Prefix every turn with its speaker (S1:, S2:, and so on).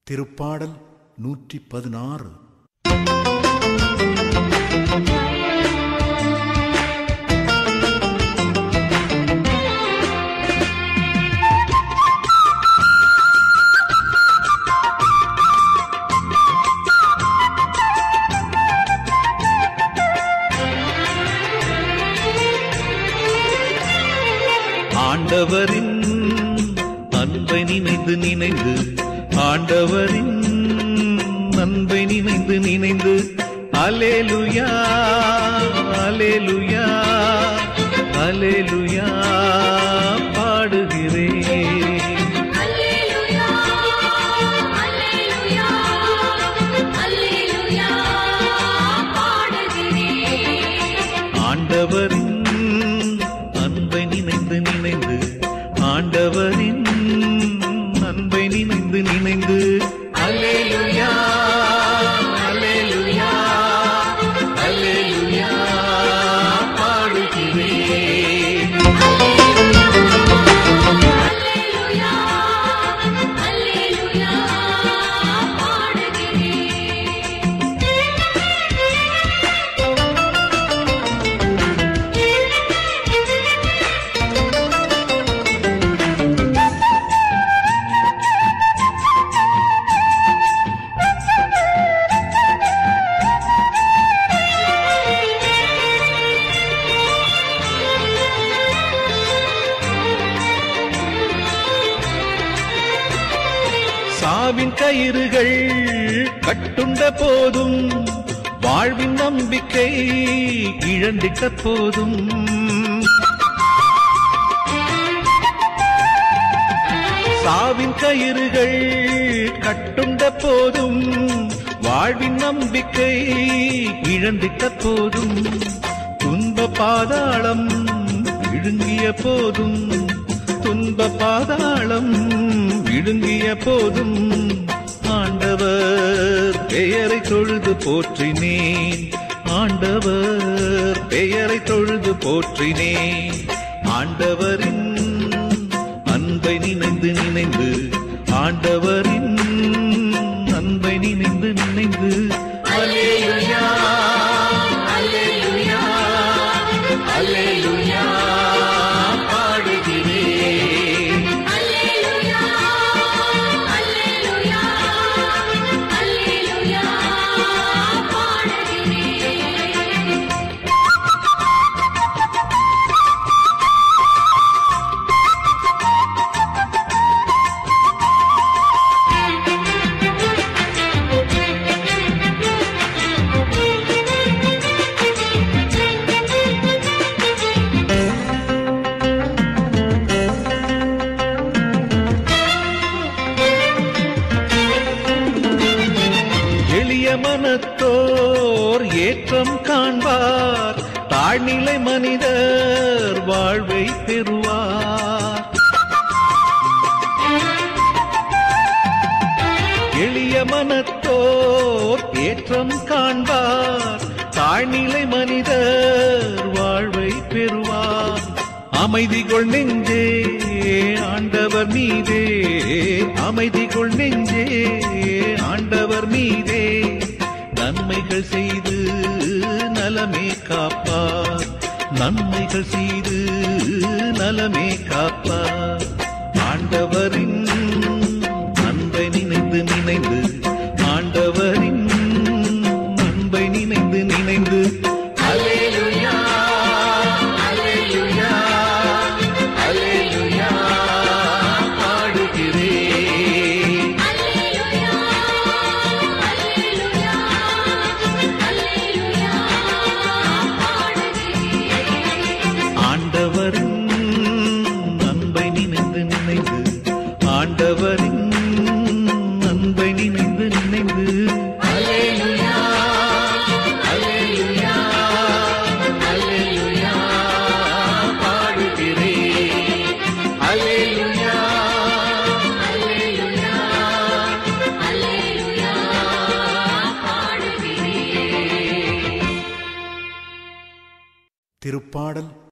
S1: திருப்பாடல் நூற்றி பதினாறு
S2: ஆண்டவரின் அன்பை நினைந்து நினைந்து ஆண்டவரின் அன்பை நினைந்து நினைந்து அலேலுயா அலேலுயா அலேலுயா பாடுகிறேன்
S3: அல்லேலூயா அல்லேலூயா அல்லேலூயா பாடுகிறேன்
S2: ஆண்டவரின் அன்பை நினைந்து நினைந்து ஆண்டவரின் அன்பை நினைந்து நினைந்து அலேலுயா அலேலுயா அலேலுயா பாடுகிறேன்
S3: அல்லேலூயா அல்லேலூயா பாடுகிறேன்
S2: சாவின் கயிறுகள் கட்டுண்ட போதும் வாழ்வின் நம்பிக்கை இழந்திட்ட போதும் சாவின் கயிறுகள் கட்டுண்ட போதும் வாழ்வின் நம்பிக்கை இழந்திட்ட போதும் துன்ப பாதாளம் விழுங்கிய போதும் துன்ப பாதாளம் விழுங்கிய போதும் ஆண்டவர் பெயரை தொழுது போற்றினேன் ஆண்டவர் பெயரை தொழுது போற்றினேன் ஆண்டவரின் அன்பை நினைந்து நினைந்து ஆண்டவரின் அன்பை நினைந்து நினைந்து அல்லேலூயா அல்லேலூயா அல்லேலூயா பாடுகிறேன்
S3: அல்லேலூயா அல்லேலூயா அல்லேலூயா பாடுகிறேன்
S2: எளிய மனத்தோர் ஏற்றம் காண்பார் தாழ்நிலை மனிதர் வாழ்வை பெறுவார் எளிய மனத்தோர் ஏற்றம் காண்பார் தாழ்நிலை மனிதர் வாழ்வை பெறுவார் அமைதி கொள் நெஞ்சே ஆண்டவர் மீதே அமைதி கொள் நெஞ்சே ஆண்டவர் மீதே நன்மைகள் செய்து நலமே காப்பார் நன்மைகள் செய்து நலமே காப்பார் ஆண்டவரின் அன்பை நினைந்து நினைந்து ஆண்டவரின் அன்பை நினைந்து நினைந்து அல்லேலூயா அல்லேலூயா அல்லேலூயா பாடுகிறேன்
S3: அல்லேலூயா அல்லேலூயா அல்லேலூயா பாடுகிறேன்
S2: ஆண்டவரின் அன்பை நினைந்து நினைந்து ஆண்டவரின் அன்பை நினைந்து நினைந்து அல்லேலூயா அல்லேலூயா அல்லேலூயா பாடுகிறேன் அல்லேலூயா
S3: அல்லேலூயா அல்லேலூயா பாடுகிறேன்
S1: திருப்பாடல்